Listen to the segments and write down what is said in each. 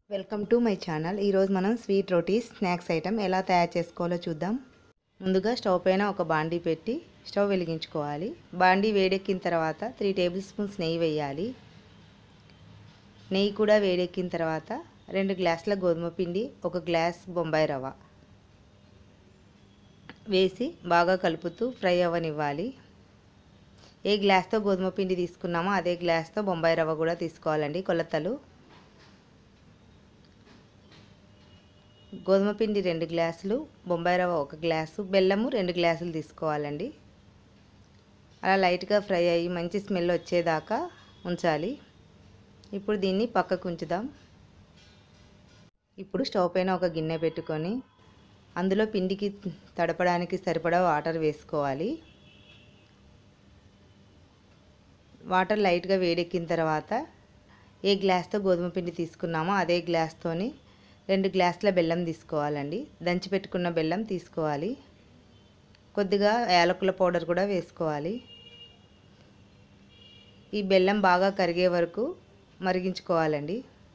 welcome to my channel ఈరోజు మనం sweet rotis snacks item ఎలా తయారు చేసుకోవాలో చూద్దాం ముందుగా స్టవ్ పైన ఒక బాండీ పెట్టి స్టవ్ వెలిగించుకోవాలి బాండీ వేడెక్కిన తర్వాత త్రీ టేబుల్ స్పూన్స్ నెయ్యి వేయాలి నెయ్యి కూడా వేడెక్కిన తర్వాత రెండు గ్లాసుల గోధుమ పిండి ఒక గ్లాస్ బొంబాయి రవ్వ వేసి బాగా కలుపుతూ ఫ్రై అవ్వనివ్వాలి ఏ గ్లాస్తో గోధుమ పిండి తీసుకున్నామో అదే గ్లాస్తో బొంబాయి రవ్వ కూడా తీసుకోవాలండి కొలతలు గోధుమ పిండి రెండు గ్లాసులు బొంబాయి రవ్వ ఒక గ్లాసు బెల్లము రెండు గ్లాసులు తీసుకోవాలండి అలా లైట్గా ఫ్రై అయ్యి మంచి స్మెల్ వచ్చేదాకా ఉంచాలి ఇప్పుడు దీన్ని పక్కకు ఉంచుదాం ఇప్పుడు స్టవ్ పైన ఒక గిన్నె పెట్టుకొని అందులో పిండికి తడపడానికి సరిపడా వాటర్ వేసుకోవాలి వాటర్ లైట్గా వేడెక్కిన తర్వాత ఏ గ్లాస్తో గోధుమ పిండి తీసుకున్నామో అదే గ్లాస్తోని రెండు గ్లాసుల బెల్లం తీసుకోవాలండి దంచి పెట్టుకున్న బెల్లం తీసుకోవాలి కొద్దిగా యాలకుల పౌడర్ కూడా వేసుకోవాలి ఈ బెల్లం బాగా కరిగే వరకు మరిగించుకోవాలండి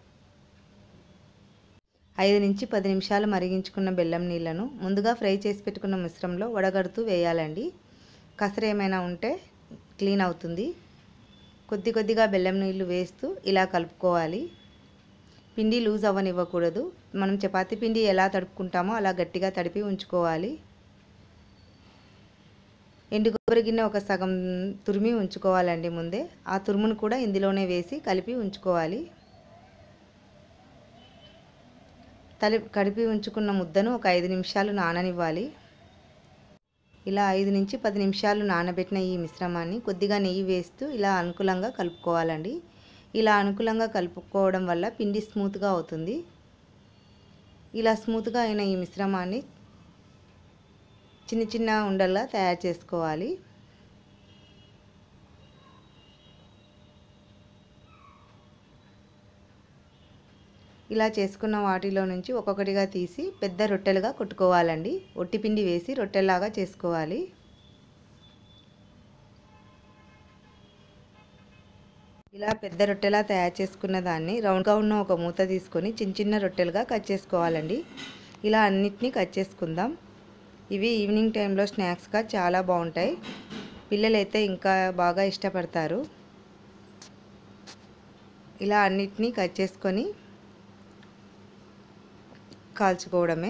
ఐదు నుంచి పది నిమిషాలు మరిగించుకున్న బెల్లం నీళ్ళను ముందుగా ఫ్రై చేసి పెట్టుకున్న మిశ్రమంలో వడగడుతూ వేయాలండి కసర ఏమైనా ఉంటే క్లీన్ అవుతుంది కొద్ది కొద్దిగా బెల్లం నీళ్ళు వేస్తూ ఇలా కలుపుకోవాలి పిండి లూజ్ అవ్వనివ్వకూడదు మనం చపాతీ పిండి ఎలా తడుపుకుంటామో అలా గట్టిగా తడిపి ఉంచుకోవాలి ఎండు కొబ్బరి గిన్నె ఒక సగం తురిమి ఉంచుకోవాలండి ముందే ఆ తురుమును కూడా ఇందులోనే వేసి కలిపి ఉంచుకోవాలి తలి కడిపి ఉంచుకున్న ముద్దను ఒక ఐదు నిమిషాలు నాననివ్వాలి ఇలా ఐదు నుంచి పది నిమిషాలు నానబెట్టిన ఈ మిశ్రమాన్ని కొద్దిగా నెయ్యి వేస్తూ ఇలా అనుకూలంగా కలుపుకోవాలండి ఇలా అనుకూలంగా కలుపుకోవడం వల్ల పిండి స్మూత్గా అవుతుంది ఇలా స్మూత్గా అయిన ఈ మిశ్రమాన్ని చిన్న చిన్న ఉండల్లా తయారు చేసుకోవాలి ఇలా చేసుకున్న వాటిలో నుంచి ఒక్కొక్కటిగా తీసి పెద్ద రొట్టెలుగా కొట్టుకోవాలండి ఒట్టిపిండి వేసి రొట్టెలాగా చేసుకోవాలి ఇలా పెద్ద రొట్టెలా తయారు చేసుకున్న దాన్ని రౌండ్గా ఉన్న ఒక మూత తీసుకొని చిన్న చిన్న రొట్టెలుగా కట్ చేసుకోవాలండి ఇలా అన్నిటినీ కట్ చేసుకుందాం ఇవి ఈవినింగ్ టైంలో స్నాక్స్గా చాలా బాగుంటాయి పిల్లలైతే ఇంకా బాగా ఇష్టపడతారు ఇలా అన్నిటినీ కట్ చేసుకొని కాల్చుకోవడమే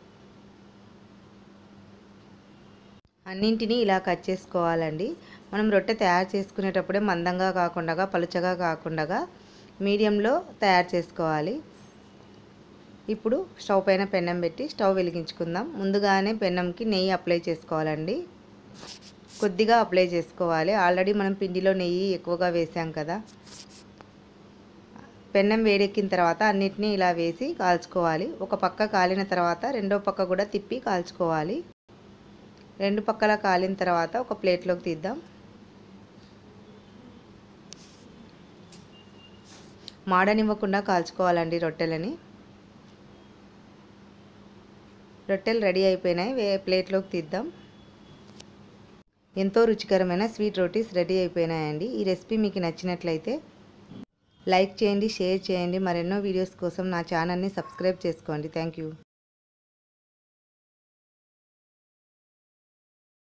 అన్నింటినీ ఇలా కట్ చేసుకోవాలండి మనం రొట్టె తయారు చేసుకునేటప్పుడే మందంగా కాకుండా పలుచగా కాకుండా మీడియంలో తయారు చేసుకోవాలి ఇప్పుడు స్టవ్ పైన పెన్నం పెట్టి స్టవ్ వెలిగించుకుందాం ముందుగానే పెన్నంకి నెయ్యి అప్లై చేసుకోవాలండి కొద్దిగా అప్లై చేసుకోవాలి ఆల్రెడీ మనం పిండిలో నెయ్యి ఎక్కువగా వేసాం కదా పెన్నం వేడెక్కిన తర్వాత అన్నిటినీ ఇలా వేసి కాల్చుకోవాలి ఒక పక్క కాలిన తర్వాత రెండో పక్క కూడా తిప్పి కాల్చుకోవాలి రెండు పక్కల కాలిన తర్వాత ఒక ప్లేట్లోకి తీద్దాం మాడనివ్వకుండా కాల్చుకోవాలండి రొట్టెలని రొట్టెలు రెడీ అయిపోయినాయి వే ప్లేట్లోకి తీద్దాం ఎంతో రుచికరమైన స్వీట్ రోటీస్ రెడీ అయిపోయినాయండి ఈ రెసిపీ మీకు నచ్చినట్లయితే లైక్ చేయండి షేర్ చేయండి మరెన్నో వీడియోస్ కోసం నా ఛానల్ని సబ్స్క్రైబ్ చేసుకోండి థ్యాంక్ యూ